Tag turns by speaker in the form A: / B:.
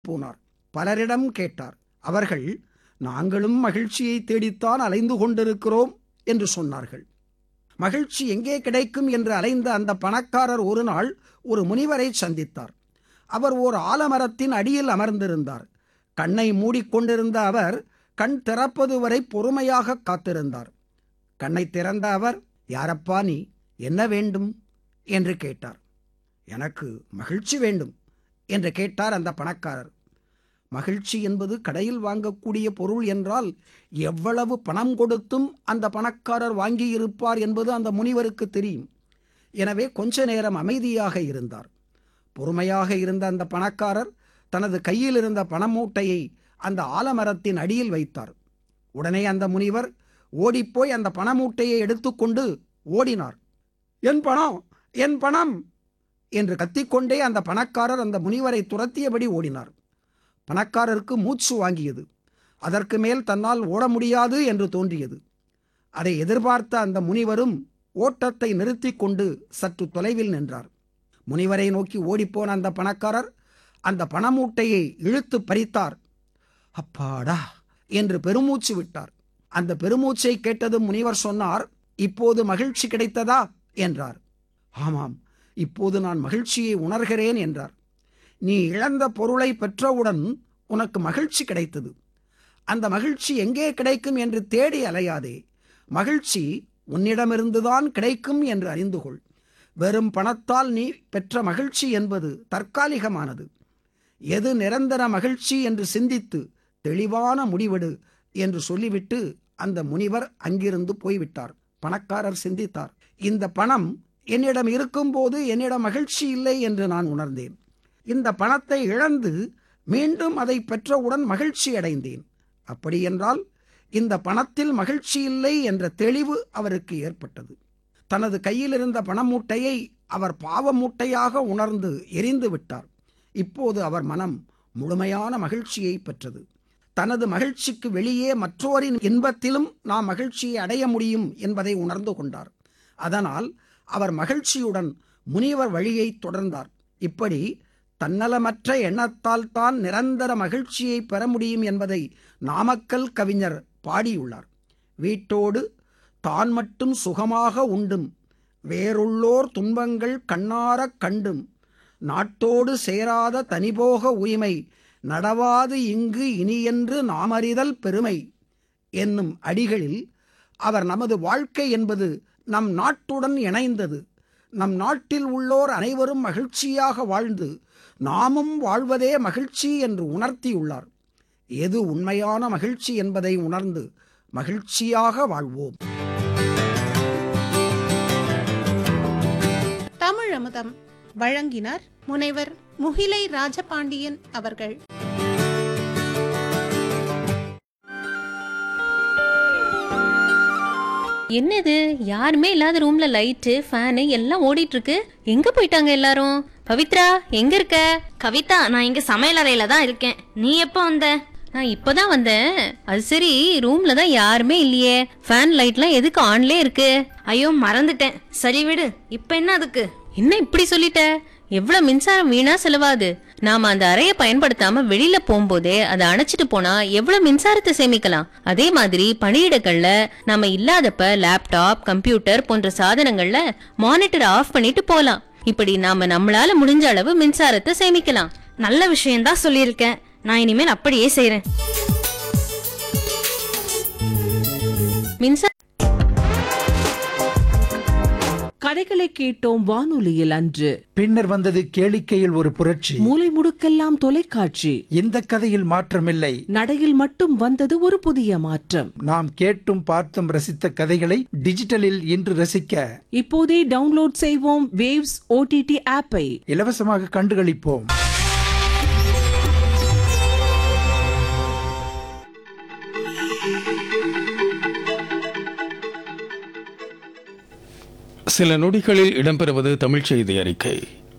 A: போனார் பலரிடம் கேட்டார் அவர்கள் நாங்களும் மகிழ்ச்சியை தேடித்தான் அலைந்து கொண்டிருக்கிறோம் என்று சொன்னார்கள் மகிழ்ச்சி எங்கே கிடைக்கும் என்று அலைந்த அந்த பணக்காரர் ஒரு நாள் ஒரு முனிவரை சந்தித்தார் அவர் ஓர் ஆலமரத்தின் அடியில் அமர்ந்திருந்தார் கண்ணை மூடிக்கொண்டிருந்த அவர் கண் திறப்பது வரை பொறுமையாக காத்திருந்தார் கண்ணை திறந்த அவர் யாரப்பா நீ என்ன வேண்டும் என்று கேட்டார் எனக்கு மகிழ்ச்சி வேண்டும் என்று கேட்டார் அந்த பணக்காரர் மகிழ்ச்சி என்பது கடையில் வாங்கக்கூடிய பொருள் என்றால் எவ்வளவு பணம் கொடுத்தும் அந்த பணக்காரர் வாங்கியிருப்பார் என்பது அந்த முனிவருக்கு தெரியும் எனவே கொஞ்ச நேரம் அமைதியாக இருந்தார் பொறுமையாக இருந்த அந்த பணக்காரர் தனது கையில் இருந்த பணமூட்டையை அந்த ஆலமரத்தின் அடியில் வைத்தார் உடனே அந்த முனிவர் ஓடிப்போய் அந்த பணமூட்டையை எடுத்துக்கொண்டு ஓடினார் என் பணம் என் பணம் என்று கத்திக்கொண்டே அந்த பணக்காரர் அந்த முனிவரை துரத்தியபடி ஓடினார் பணக்காரருக்கு மூச்சு வாங்கியது அதற்கு மேல் தன்னால் ஓட முடியாது என்று தோன்றியது அதை எதிர்பார்த்த அந்த முனிவரும் ஓட்டத்தை நிறுத்திக் கொண்டு சற்று தொலைவில் நின்றார் முனிவரை நோக்கி ஓடிப்போன அந்த பணக்காரர் அந்த பணமூட்டையை இழுத்து பறித்தார் அப்பாடா என்று பெருமூச்சு விட்டார் அந்த பெருமூச்சை கேட்டதும் முனிவர் சொன்னார் இப்போது மகிழ்ச்சி கிடைத்ததா என்றார் ஆமாம் இப்போது நான் மகிழ்ச்சியை உணர்கிறேன் என்றார் நீ இழந்த பொருளை பெற்றவுடன் உனக்கு மகிழ்ச்சி கிடைத்தது அந்த மகிழ்ச்சி எங்கே கிடைக்கும் என்று தேடி அலையாதே மகிழ்ச்சி உன்னிடமிருந்துதான் கிடைக்கும் என்று அறிந்து கொள் வெறும் பணத்தால் நீ பெற்ற மகிழ்ச்சி என்பது தற்காலிகமானது எது நிரந்தர மகிழ்ச்சி என்று சிந்தித்து தெளிவான முடிவெடு என்று சொல்லிவிட்டு அந்த முனிவர் அங்கிருந்து போய்விட்டார் பணக்காரர் சிந்தித்தார் இந்த பணம் என்னிடம் இருக்கும்போது என்னிடம் மகிழ்ச்சி இல்லை என்று நான் உணர்ந்தேன் இந்த பணத்தை இழந்து மீண்டும் அதை பெற்றவுடன் மகிழ்ச்சி அடைந்தேன் அப்படியென்றால் இந்த பணத்தில் மகிழ்ச்சி இல்லை என்ற தெளிவு அவருக்கு ஏற்பட்டது தனது கையில் இருந்த பணமூட்டையை அவர் பாவ மூட்டையாக உணர்ந்து எரிந்து விட்டார் இப்போது அவர் மனம் முழுமையான மகிழ்ச்சியை பெற்றது தனது மகிழ்ச்சிக்கு வெளியே மற்றோரின் இன்பத்திலும் நாம் மகிழ்ச்சியை அடைய முடியும் என்பதை உணர்ந்து கொண்டார் அதனால் அவர் மகிழ்ச்சியுடன் முனிவர் வழியை தொடர்ந்தார் இப்படி தன்னலமற்ற எண்ணத்தால் தான் நிரந்தர மகிழ்ச்சியை பெற முடியும் என்பதை நாமக்கல் கவிஞர் பாடியுள்ளார் வீட்டோடு தான் மட்டும் சுகமாக உண்டும் வேறுள்ளோர் துன்பங்கள் கண்ணாரக் கண்டும் நாட்டோடு சேராத தனிபோக உரிமை நடவாது இங்கு இனியென்று நாமறிதல் பெருமை என்னும் அடிகளில் அவர் நமது வாழ்க்கை என்பது நம் நாட்டுடன் இணைந்தது நம் நாட்டில் உள்ளோர் அனைவரும் மகிழ்ச்சியாக வாழ்ந்து நாமும் வாழ்வதே மகிழ்ச்சி என்று உணர்த்தியுள்ளார் எது உண்மையான மகிழ்ச்சி என்பதை உணர்ந்து மகிழ்ச்சியாக வாழ்வோம்
B: தமிழ் அமுதம் வழங்கினார் முனைவர் முகிலை ராஜபாண்டியன் அவர்கள்
C: என்னது யாருமே இல்லாத ரூம்ல லைட்டு ஃபேனு எல்லாம் ஓடிட்டு இருக்கு எங்க போயிட்டாங்க எல்லாரும் பவித்ரா எங்க இருக்க
D: கவிதா நான் இங்க சமையல் அறையில தான் இருக்கேன் நீ எப்போ வந்த
C: நான் இப்பதான் வந்தேன் அது சரி ரூம்ல தான் யாருமே இல்லையே ஃபேன் லைட்லாம் எதுக்கு ஆன்லயே இருக்கு
D: ஐயோ மறந்துட்டேன் சரி விடு இப்ப என்ன அதுக்கு
C: என்ன இப்படி சொல்லிட்ட எவ்வளவு மின்சாரம் வீணா செலவாது நாம அந்த அறையை பயன்படுத்தாம வெளியில போகும்போதே அதை அணைச்சிட்டு போனா எவ்வளவு மின்சாரத்தை சேமிக்கலாம் அதே மாதிரி பணியிடங்கள்ல நாம இல்லாதப்ப லேப்டாப் கம்ப்யூட்டர் போன்ற சாதனங்கள்ல மானிட்டர் ஆஃப் பண்ணிட்டு போலாம் இப்படி நாம நம்மளால முடிஞ்ச அளவு மின்சாரத்தை சேமிக்கலாம்
D: நல்ல விஷயம்தான் சொல்லியிருக்கேன் நான் இனிமேல் அப்படியே செய்றேன்
C: மின்சார
E: கதைகளை கேட்டோம் வானொலியில் அன்று
F: பின்னர் வந்தது கேளிக்கையில் ஒரு புரட்சி
E: மூலை முடுக்கெல்லாம் தொலைக்காட்சி
F: இந்த கதையில் மாற்றமில்லை
E: நடையில் மட்டும் வந்தது ஒரு புதிய மாற்றம்
F: நாம் கேட்டும் பார்த்தும் ரசித்த கதைகளை டிஜிட்டலில் இன்று ரசிக்க
E: இப்போதே டவுன்லோட் செய்வோம் வேவ்ஸ் ஓடிடி ஆப்பை
F: இலவசமாக கண்டுகளிப்போம்
G: சில நொடிகளில் இடம்பெறுவது தமிழ்ச் செய்தி அறிக்கை